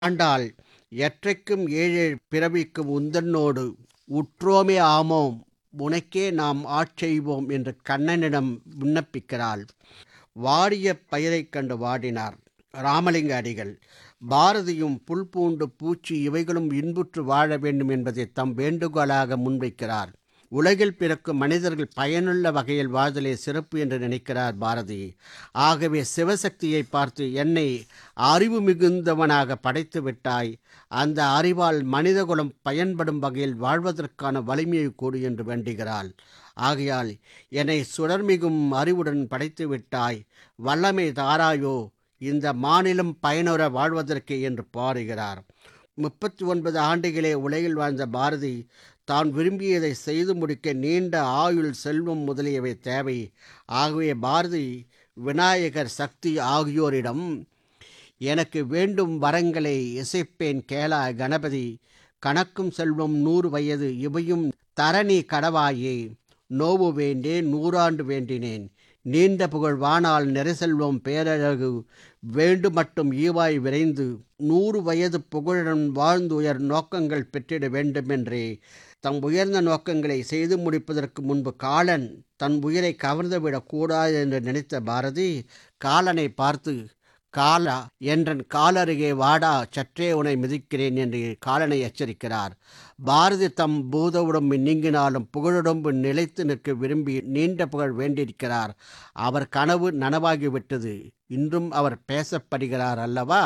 ஆண்டாள் எற்றைக்கும் ஏழேழ் பிறவிக்கும் உந்தன்னோடு உற்றோமே ஆமோம் உனக்கே நாம் ஆட்செய்வோம் என்று கண்ணனிடம் விண்ணப்பிக்கிறாள் வாடிய பயிரைக் கண்டு வாடினார் ராமலிங்க அடிகள் பாரதியும் புல் பூண்டு பூச்சி இவைகளும் இன்புற்று வாழ வேண்டும் என்பதை தம் வேண்டுகோளாக முன்வைக்கிறார் உலகில் பிறக்கும் மனிதர்கள் பயனுள்ள வகையில் வாழ்தலே சிறப்பு என்று நினைக்கிறார் பாரதி ஆகவே சிவசக்தியை பார்த்து என்னை அறிவு மிகுந்தவனாக படைத்து விட்டாய் அந்த அறிவால் மனிதகுலம் பயன்படும் வகையில் வாழ்வதற்கான வலிமையை கொடு என்று வேண்டுகிறாள் ஆகையால் என்னை சுடர்மிகும் அறிவுடன் படைத்து விட்டாய் வல்லமை தாராயோ இந்த மாநிலம் பயனுற வாழ்வதற்கு என்று பாடுகிறார் முப்பத்தி ஒன்பது ஆண்டுகளே உலகில் வாழ்ந்த பாரதி தான் விரும்பியதை செய்து முடிக்க நீண்ட ஆயுள் செல்வம் முதலியவை தேவை ஆகவே பாரதி விநாயகர் சக்தி ஆகியோரிடம் எனக்கு வேண்டும் வரங்களை இசைப்பேன் கேளா கணபதி கணக்கும் செல்வம் நூறு வயது இவையும் தரணி கடவாயே நோவு வேண்டேன் நூறாண்டு வேண்டினேன் நீண்ட புகழ் வானால் நெறிசெல்வம் பேரழகு வேண்டு மட்டும் ஈவாய் விரைந்து நூறு வயது புகழுடன் வாழ்ந்து உயர் நோக்கங்கள் பெற்றிட வேண்டுமென்றே தம் உயர்ந்த நோக்கங்களை செய்து முடிப்பதற்கு முன்பு காலன் தன் உயிரை கவர்ந்துவிடக் கூடாது என்று நினைத்த பாரதி காலனை பார்த்து காலா என்றன் காலருகே வாடா சற்றே உனை மிதிக்கிறேன் என்று காலனை எச்சரிக்கிறார் பாரதி தம் பூதவுடம்பு நீங்கினாலும் புகழுடம்பு நிலைத்து நிற்க விரும்பி நீண்ட புகழ் வேண்டியிருக்கிறார் அவர் கனவு நனவாகிவிட்டது இன்றும் அவர் பேசப்படுகிறார் அல்லவா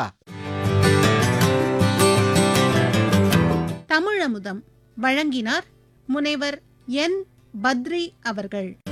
தமிழமுதம் வழங்கினார் முனைவர் என் பத்ரி அவர்கள்